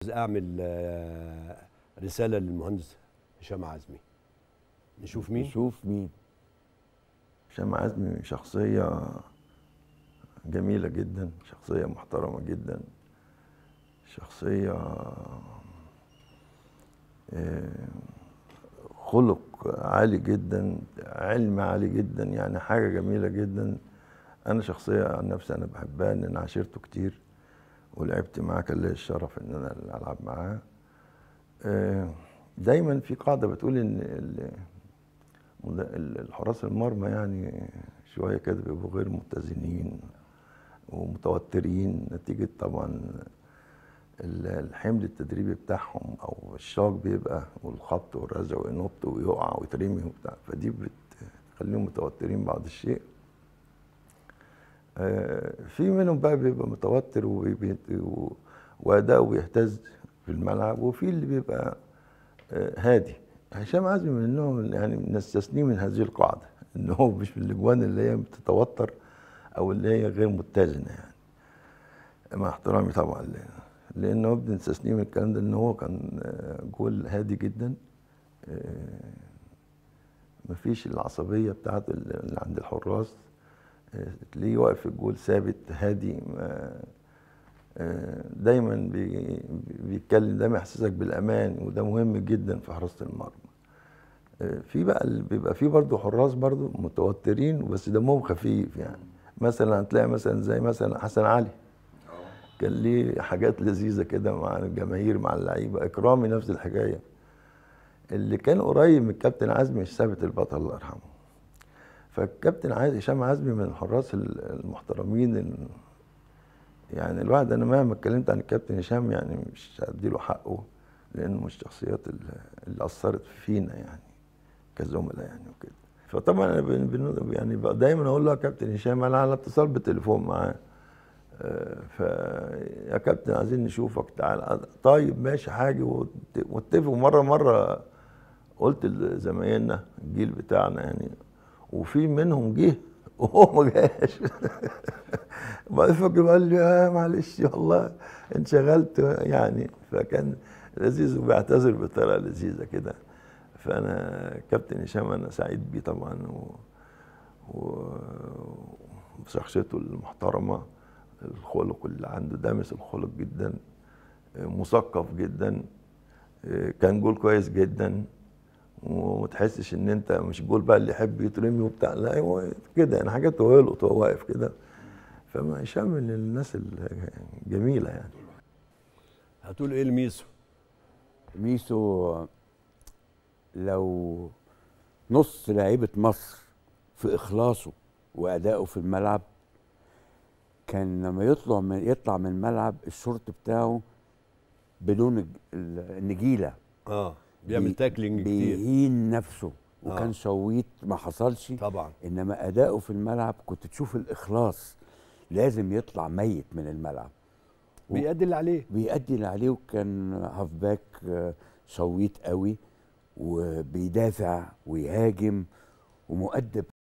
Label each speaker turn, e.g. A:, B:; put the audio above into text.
A: اعمل آه، رساله للمهندس هشام عزمي نشوف مين
B: نشوف مين هشام عزمي شخصية جميلة جدا شخصية محترمة جدا شخصية آه، خلق عالي جدا علم عالي جدا يعني حاجة جميلة جدا أنا شخصية عن نفسي أنا بحبها إن أنا عاشرته كتير ولعبت معاه كان ليا الشرف إن أنا ألعب معاه آه، دايما في قاعدة بتقول إن ال- ال- الحراس المرمى يعني شوية كده بيبقوا غير متزنين ومتوترين نتيجة طبعا ال- الحمل التدريبي بتاعهم او الشاق بيبقى والخبط والرزع وينط ويقع ويترمي وبتاع فدي بتخليهم متوترين بعض الشيء آه، في منهم بقى بيبقى متوتر وبي- و- واداؤه بيهتز في الملعب وفي اللي بيبقى آه، هادي هشام عزمي من النوع اللي يعني نستثنيه من هذه القاعده ان هو مش من الاجوان اللي هي بتتوتر او اللي هي غير متزنه يعني مع احترامي طبعا ل- لانه بنستثنيه من الكلام ده ان هو كان آه، جول هادي جدا آه، مفيش العصبيه بتاعت ال- اللي عند الحراس آه، تلاقيه واقف في الجول ثابت هادي ما- آه، دايما بي- بيتكلم دايما يحسسك بالامان وده مهم جدا في حراسه المرمى آه، في بقى اللي بيبقى في برضه حراس برضه متوترين بس دمهم خفيف يعني مثلا هتلاقي مثلا زي مثلا حسن علي كان ليه حاجات لذيذه كده مع الجماهير مع اللعيبه اكرامي نفس الحكايه اللي كان قريب من الكابتن عزمي ثابت البطل الله يرحمه فالكابتن عايز هشام عزمي من الحراس ال- المحترمين ال- يعني الواحد انا مهما اتكلمت عن الكابتن هشام يعني مش هديله حقه لانه من الشخصيات اللي اللي اثرت فينا يعني كزملاء يعني وكده فطبعا انا بن- بن- يعني بقى دايما اقول له يا كابتن هشام انا على اتصال بالتليفون معاه آه، ف يا كابتن عايزين نشوفك تعال طيب ماشي حاجه وات- واتفقوا مره مره قلت لزمايلنا الجيل بتاعنا يعني وفي منهم جه وهو ما جاش بعد فاكر قال لي آه معلش والله انشغلت يعني فكان لذيذ وبيعتذر بطريقه لذيذه كده فانا كابتن هشام انا سعيد بيه طبعا و... و... وشخصيته المحترمه الخلق اللي عنده دامس الخلق جدا مثقف جدا كان جول كويس جدا وما تحسش ان انت مش جول بقى اللي يحب يترمي وبتاع لا هو كده يعني حاجات هو يلقط وهو واقف كده فما هشام من الناس الجميله يعني
A: هتقول ايه لميسو
C: ميسو لو نص لعيبه مصر في اخلاصه وادائه في الملعب كان لما يطلع من يطلع من الملعب الشورت بتاعه بدون الج- ال- النجيله
A: اه بيعمل
C: بي-
A: تاكلينج كتير
C: بيهين نفسه
A: آه.
C: وكان شويت ما حصلش
A: طبعا
C: انما اداؤه في الملعب كنت تشوف الاخلاص لازم يطلع ميت من الملعب و-
A: بيأدي اللي عليه
C: بيأدي اللي عليه وكان هاف باك آه، شويت قوي وبيدافع ويهاجم ومؤدب